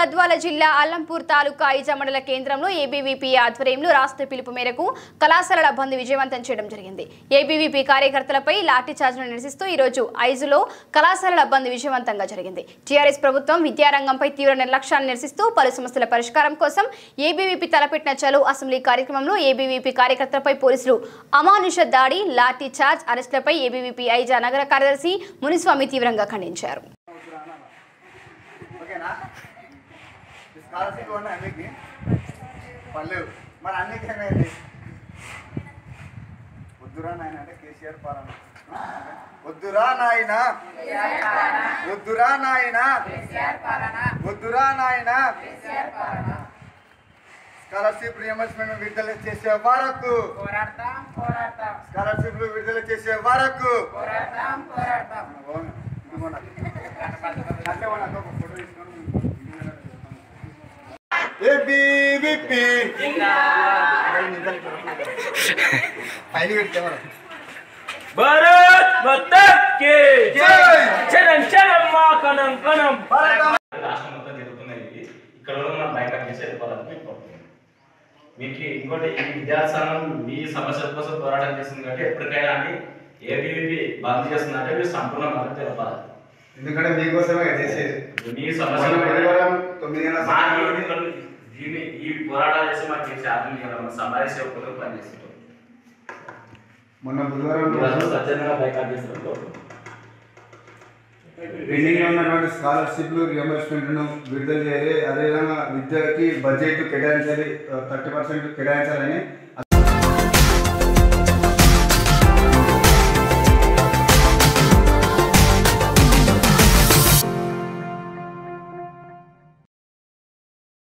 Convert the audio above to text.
గద్వాల జిల్లా అల్లంపూర్ తాలూకా ఐజ మండల కేంద్రంలో ఏబీవీపీ ఆధ్వర్యంలో రాష్ట్ర పిలుపు మేరకు కళాశాలల బంద్ విజయవంతం చేయడం జరిగింది ఏబీవీపీ కార్యకర్తలపై లాఠీ చార్జ్ను నిరసిస్తూ ఈరోజు ఐజులో కళాశాలల బంద్ విజయవంతంగా జరిగింది టీఆర్ఎస్ ప్రభుత్వం విద్యారంగంపై తీవ్ర నిర్లక్ష్యాన్ని నిరసిస్తూ పలు సమస్యల పరిష్కారం కోసం ఏబీవీపీ తలపెట్టిన చలో అసెంబ్లీ కార్యక్రమంలో ఏబీవీపీ కార్యకర్తలపై పోలీసులు అమానుష దాడి లాఠీ చార్జ్ అరెస్టులపై ఏబీవీపీ ఐజా నగర కార్యదర్శి మునిస్వామి తీవ్రంగా ఖండించారు ఓకేనా స్కాలర్షిప్ ఉన్నాయి అన్నిటికీ పర్లేదు మరి అన్నిటికీ ఏమైంది వద్దురా నాయన అంటే కేసీఆర్ పాలన వద్దురా నాయన వద్దురా నాయన వద్దురా నాయన స్కాలర్షిప్ రియంబర్స్మెంట్ విడుదల చేసే వరకు పోరాడతాం పోరాడతాం స్కాలర్షిప్లు విడుదల చేసే వరకు పోరాడతాం పోరాడతాం అవును. ఇదిగో నాకు. అట్లే ఉన్నా, ఒక ఫోటో తీసుకొని ఏబీవీపీ పైన పెడితే మనం భారత్ మాతా కి జై! చలం చలం మా కణం కణం రాష్ట్రం మొత్తం జరుగుతున్నాయి ఇవి. ఇక్కడ ఉన్న మనం బయట చేసి వెళ్ళిపోవాలని మీకు కోరుతున్నాను. మీకు ఇంకోటి ఈ విద్యాసంఘం మీ సమస్యల కోసం పోరాటం చేస్తుంది కాబట్టి ఎప్పటికైనా అని ఏబీవీపీ బంద్ చేస్తుందంటే మీరు సంపూర్ణ మద్దతు తెలపాలి ఎందుకంటే మీకోసమే కదా చేసేది మీ మొన్న సమస్యలు బుధవారం తొమ్మిది గంటల మా సమయంలో ఈ- దీన్ని ఈ పోరాటాలు చేసి మాకు చేసే ఆత్మీయ సమాజ సేవకులు పనిచేస్తుంటాం మొన్న బుధవారం ఈరోజు రోజు స్వచ్ఛందంగా బైకాట్ చేస్తున్నారు పెండింగ్ లో ఉన్నటువంటి స్కాలర్షిప్లు రియంబర్స్మెంట్ను విడుదల చేయాలి అదేవిధంగా విద్యకి బడ్జెట్ కేటాయించాలి థర్టీ పర్సెంట్ కేటాయించాలని